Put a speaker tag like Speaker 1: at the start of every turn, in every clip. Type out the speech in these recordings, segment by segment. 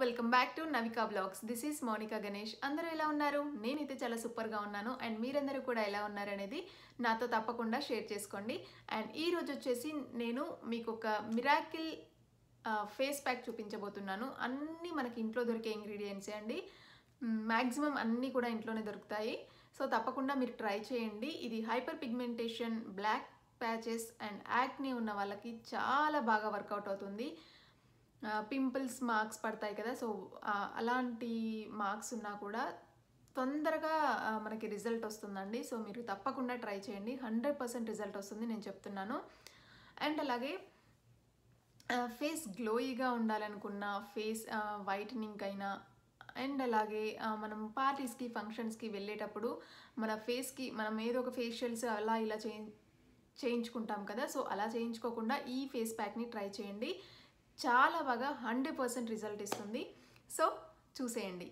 Speaker 1: welcome back to Navika blogs this is Mounika Ganesh అందరూ ఎలా ఉన్నారు నేనైతే చాలా సూపర్గా ఉన్నాను అండ్ మీరందరూ కూడా ఎలా ఉన్నారు అనేది నాతో తప్పకుండా షేర్ చేసుకోండి అండ్ ఈ రోజు వచ్చేసి నేను మీకు ఒక మిరాకిల్ ఫేస్ ప్యాక్ చూపించబోతున్నాను అన్నీ మనకి ఇంట్లో దొరికే ఇంగ్రీడియంట్సే అండి మ్యాక్సిమం అన్నీ కూడా ఇంట్లోనే దొరుకుతాయి సో తప్పకుండా మీరు ట్రై చేయండి ఇది hyperpigmentation black patches and acne ఉన్న వాళ్ళకి చాలా బాగా వర్కౌట్ అవుతుంది పింపుల్స్ మార్క్స్ పడతాయి కదా సో అలాంటి మార్క్స్ ఉన్నా కూడా తొందరగా ఆ, మనకి రిజల్ట్ వస్తుందండి సో మీరు తప్పకుండా ట్రై చేయండి హండ్రెడ్ పర్సెంట్ రిజల్ట్ వస్తుంది నేను చెప్తున్నాను అండ్ అలాగే ఫేస్ గ్లోయిగా ఉండాలనుకున్న ఫేస్ వైటనింగ్ అయినా అండ్ అలాగే ఆ, మనం పార్టీస్కి ఫంక్షన్స్కి వెళ్ళేటప్పుడు మన ఫేస్కి మనం ఏదో ఒక ఫేషియల్స్ అలా ఇలా చేయి చేయించుకుంటాం కదా సో అలా చేయించుకోకుండా ఈ ఫేస్ ప్యాక్ని ట్రై చేయండి చాలా బాగా హండ్రెడ్ పర్సెంట్ రిజల్ట్ ఇస్తుంది సో చూసేయండి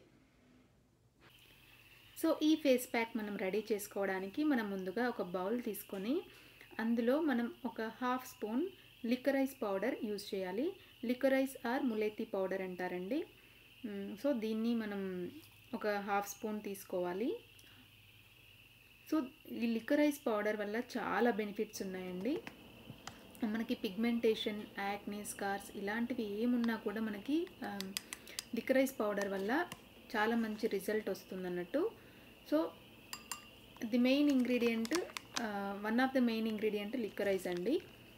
Speaker 2: సో ఈ ఫేస్ ప్యాక్ మనం రెడీ చేసుకోవడానికి మనం ముందుగా ఒక బౌల్ తీసుకొని అందులో మనం ఒక half spoon liquorice powder use చేయాలి లిక్కరైస్ ఆర్ ములేతి పౌడర్ అంటారండి మ్, సో దీన్ని మనం ఒక హాఫ్ స్పూన్ తీసుకోవాలి సో ఈ లిక్కరైస్ పౌడర్ వల్ల చాలా బెనిఫిట్స్ ఉన్నాయండి మనకి పిగ్మెంటేషన్ యాక్నీ స్కార్స్ ఇలాంటివి ఏమున్నా కూడా మనకి లిక్కరైస్ పౌడర్ వల్ల చాలా మంచి రిజల్ట్ వస్తుంది అన్నట్టు so the main ingredient one of the main ingredient liquorice అండి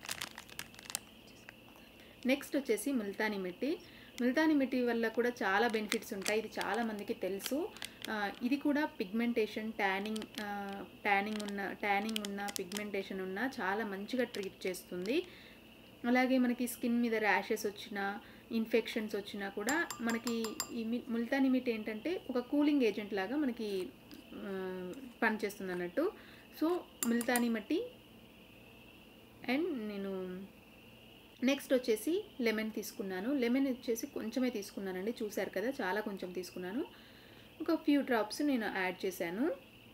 Speaker 2: నెక్స్ట్ వచ్చేసి ముల్తానీ మిట్టి ముల్తానీ మిట్టి వల్ల కూడా చాలా బెనిఫిట్స్ ఉంటాయి ఇది చాలా మందికి తెలుసు ఆ, ఇది కూడా పిగ్మెంటేషన్ ట్యానింగ్ ట్యానింగ్ ఉన్న ట్యానింగ్ ఉన్న పిగ్మెంటేషన్ ఉన్న చాలా మంచిగా ట్రీట్ చేస్తుంది అలాగే మనకి స్కిన్ మీద ర్యాషెస్ వచ్చినా ఇన్ఫెక్షన్స్ వచ్చినా కూడా మనకి ఈ మి- ముల్తానీ మిట్టి ఏంటంటే ఒక కూలింగ్ ఏజెంట్ లాగా మనకి ఆ, పనిచేస్తుంది అన్నట్టు సో ముల్తానీ మట్టి అండ్ నేను నెక్స్ట్ వచ్చేసి లెమన్ తీసుకున్నాను లెమన్ వచ్చేసి కొంచెమే తీసుకున్నానండి చూశారు కదా చాలా కొంచెం తీసుకున్నాను ఒక ఫ్యూ డ్రాప్స్ నేను యాడ్ చేశాను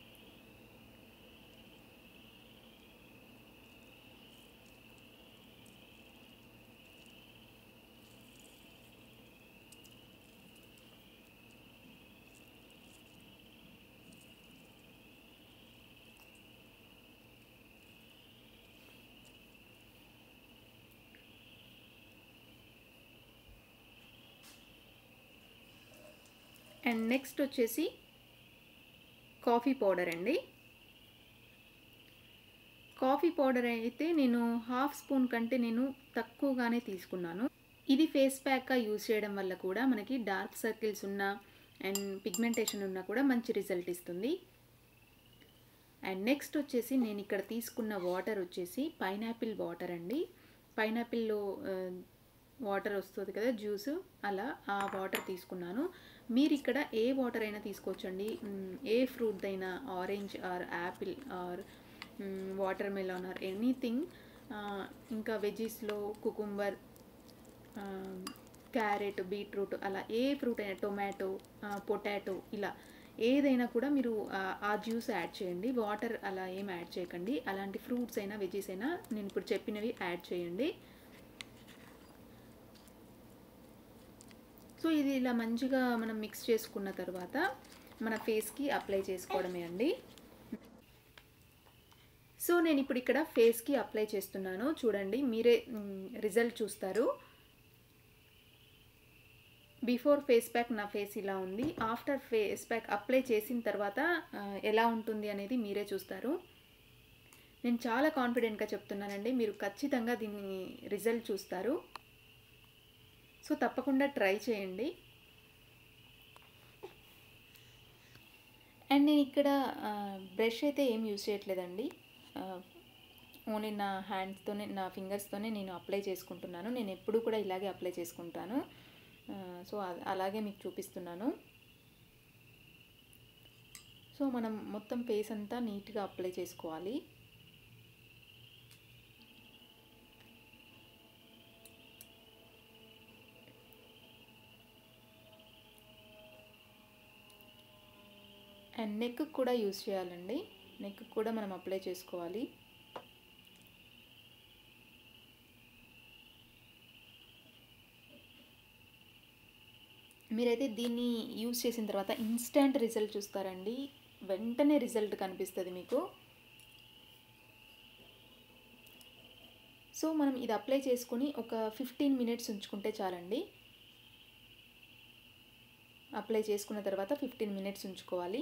Speaker 2: అండ్ నెక్స్ట్ వచ్చేసి కాఫీ పౌడర్ అండి కాఫీ పౌడర్ అయితే నేను హాఫ్ స్పూన్ కంటే నేను తక్కువగానే తీసుకున్నాను ఇది ఫేస్ ప్యాక్గా యూజ్ చేయడం వల్ల కూడా మనకి డార్క్ సర్కిల్స్ ఉన్న అండ్ పిగ్మెంటేషన్ ఉన్నా కూడా మంచి రిజల్ట్ ఇస్తుంది అండ్ నెక్స్ట్ వచ్చేసి నేను ఇక్కడ తీసుకున్న వాటర్ వచ్చేసి పైనాపిల్ వాటర్ అండి పైనాపిల్లో వాటర్ వస్తుంది కదా జ్యూస్ అలా ఆ వాటర్ తీసుకున్నాను మీరు ఇక్కడ ఏ వాటర్ అయినా తీసుకోవచ్చండి మ్, ఏ ఫ్రూట్ అయినా orange or apple or watermelon or anything ఇంకా వెజీస్లో కుకుంబర్ క్యారెట్ బీట్రూట్ అలా ఏ ఫ్రూట్ అయినా టొమాటో పొటాటో ఇలా ఏదైనా కూడా మీరు ఆ, ఆ జ్యూస్ యాడ్ చేయండి వాటర్ అలా ఏం యాడ్ చేయకండి అలాంటి ఫ్రూట్స్ అయినా వెజీస్ అయినా నేను ఇప్పుడు చెప్పినవి యాడ్ చేయండి సో ఇది ఇలా మంచిగా మనం మిక్స్ చేసుకున్న తర్వాత మన ఫేస్కి అప్లై చేసుకోవడమే అండి సో నేను ఇప్పుడు ఇక్కడ ఫేస్కి అప్లై చేస్తున్నాను చూడండి మీరే రిజల్ట్ చూస్తారు బిఫోర్ ఫేస్ ప్యాక్ నా ఫేస్ ఇలా ఉంది ఆఫ్టర్ ఫేస్ ప్యాక్ అప్లై చేసిన తర్వాత ఆ, ఎలా ఉంటుంది అనేది మీరే చూస్తారు నేను చాలా కాన్ఫిడెంట్గా చెప్తున్నానండి మీరు ఖచ్చితంగా దీన్ని రిజల్ట్ చూస్తారు సో తప్పకుండా ట్రై చేయండి అండ్ నేను ఇక్కడ బ్రష్ అయితే ఏం యూజ్ చేయట్లేదండి ఓన్లీ నా హ్యాండ్స్తోనే నా ఫింగర్స్తోనే నేను అప్లై చేసుకుంటున్నాను నేను ఎప్పుడు కూడా ఇలాగే అప్లై చేసుకుంటాను ఆ, సో అ- అలాగే మీకు చూపిస్తున్నాను సో మనం మొత్తం ఫేస్ అంతా నీట్గా అప్లై చేసుకోవాలి అండ్ నెక్ కూడా యూజ్ చేయాలండి నెక్ కూడా మనం అప్లై చేసుకోవాలి మీరైతే దీన్ని యూస్ చేసిన తర్వాత ఇన్స్టెంట్ రిజల్ట్ చూస్తారండి వెంటనే రిజల్ట్ కనిపిస్తుంది మీకు సో మనం ఇది అప్లై చేసుకుని ఒక ఫిఫ్టీన్ మినిట్స్ ఉంచుకుంటే చాలండి అప్లై చేసుకున్న తర్వాత ఫిఫ్టీన్ మినిట్స్ ఉంచుకోవాలి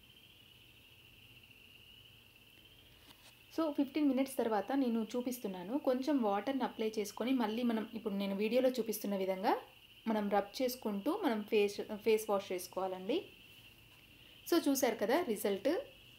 Speaker 2: సో ఫిఫ్టీన్ మినిట్స్ తర్వాత నేను చూపిస్తున్నాను కొంచెం వాటర్ని అప్లై చేసుకొని మళ్ళీ మనం ఇప్పుడు నేను వీడియోలో చూపిస్తున్న విధంగా మనం రబ్ చేసుకుంటూ మనం ఫేస్ ఫేస్ వాష్ చేసుకోవాలండి సో చూసారు కదా రిజల్ట్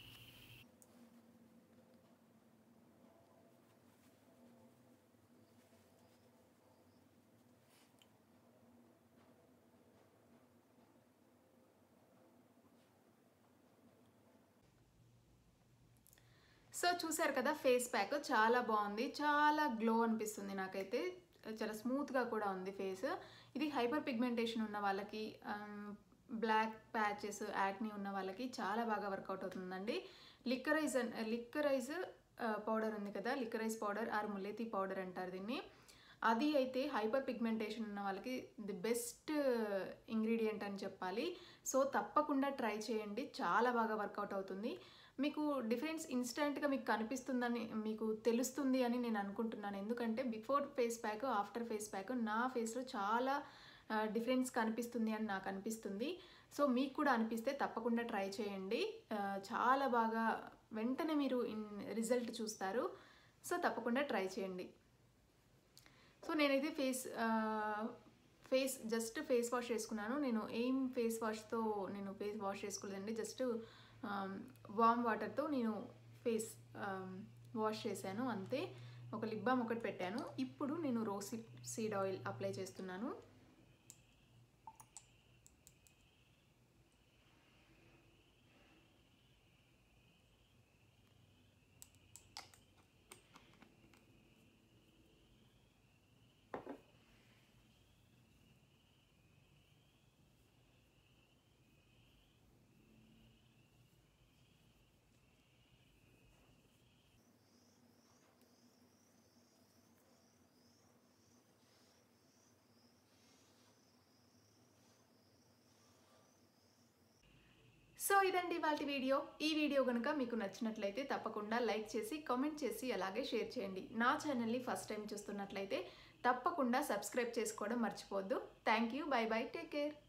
Speaker 1: సో చూసారు కదా ఫేస్ ప్యాక్ చాలా బాగుంది చాలా గ్లో అనిపిస్తుంది నాకైతే చాలా స్మూత్గా కూడా ఉంది ఫేస్ ఇది హైపర్ పిగ్మెంటేషన్ ఉన్న వాళ్ళకి బ్లాక్ ప్యాచెస్ యాక్ని ఉన్న వాళ్ళకి చాలా బాగా వర్కౌట్ అవుతుందండి లిక్కరైజ్ లిక్కరైజ్ పౌడర్ ఉంది కదా liquorice powder or mulethi powder అంటారు దీన్ని అది అయితే హైపర్ పిగ్మెంటేషన్ ఉన్న వాళ్ళకి ది బెస్ట్ ఇంగ్రీడియంట్ అని చెప్పాలి సో తప్పకుండా ట్రై చేయండి చాలా బాగా వర్కౌట్ అవుతుంది మీకు డిఫరెన్స్ ఇన్స్టెంట్గా మీకు కనిపిస్తుందని మీకు తెలుస్తుంది అని నేను అనుకుంటున్నాను ఎందుకంటే before face pack after face pack నా ఫేస్లో చాలా డిఫరెన్స్ కనిపిస్తుంది అని నాకు అనిపిస్తుంది సో మీకు కూడా అనిపిస్తే తప్పకుండా ట్రై చేయండి ఆ, చాలా బాగా వెంటనే మీరు ఇన్ రిజల్ట్ చూస్తారు సో తప్పకుండా ట్రై చేయండి సో నేనైతే face face just face wash చేసుకున్నాను నేను ఏం ఫేస్ వాష్తో నేను ఫేస్ వాష్ చేసుకోలేదండి జస్ట్ వామ్ వాటర్తో నేను ఫేస్ వాష్ చేశాను అంతే ఒక లిప్ బామ్ ఒకటి పెట్టాను ఇప్పుడు నేను రోస్ సీడ్ ఆయిల్ అప్లై చేస్తున్నాను సో ఇదండి వాటి వీడియో ఈ వీడియో కనుక మీకు నచ్చినట్లయితే తప్పకుండా లైక్ చేసి కామెంట్ చేసి అలాగే షేర్ చేయండి నా ఛానల్ని ఫస్ట్ టైం చూస్తున్నట్లయితే తప్పకుండా సబ్స్క్రైబ్ చేసుకోవడం మర్చిపోవద్దు thank you bye bye take care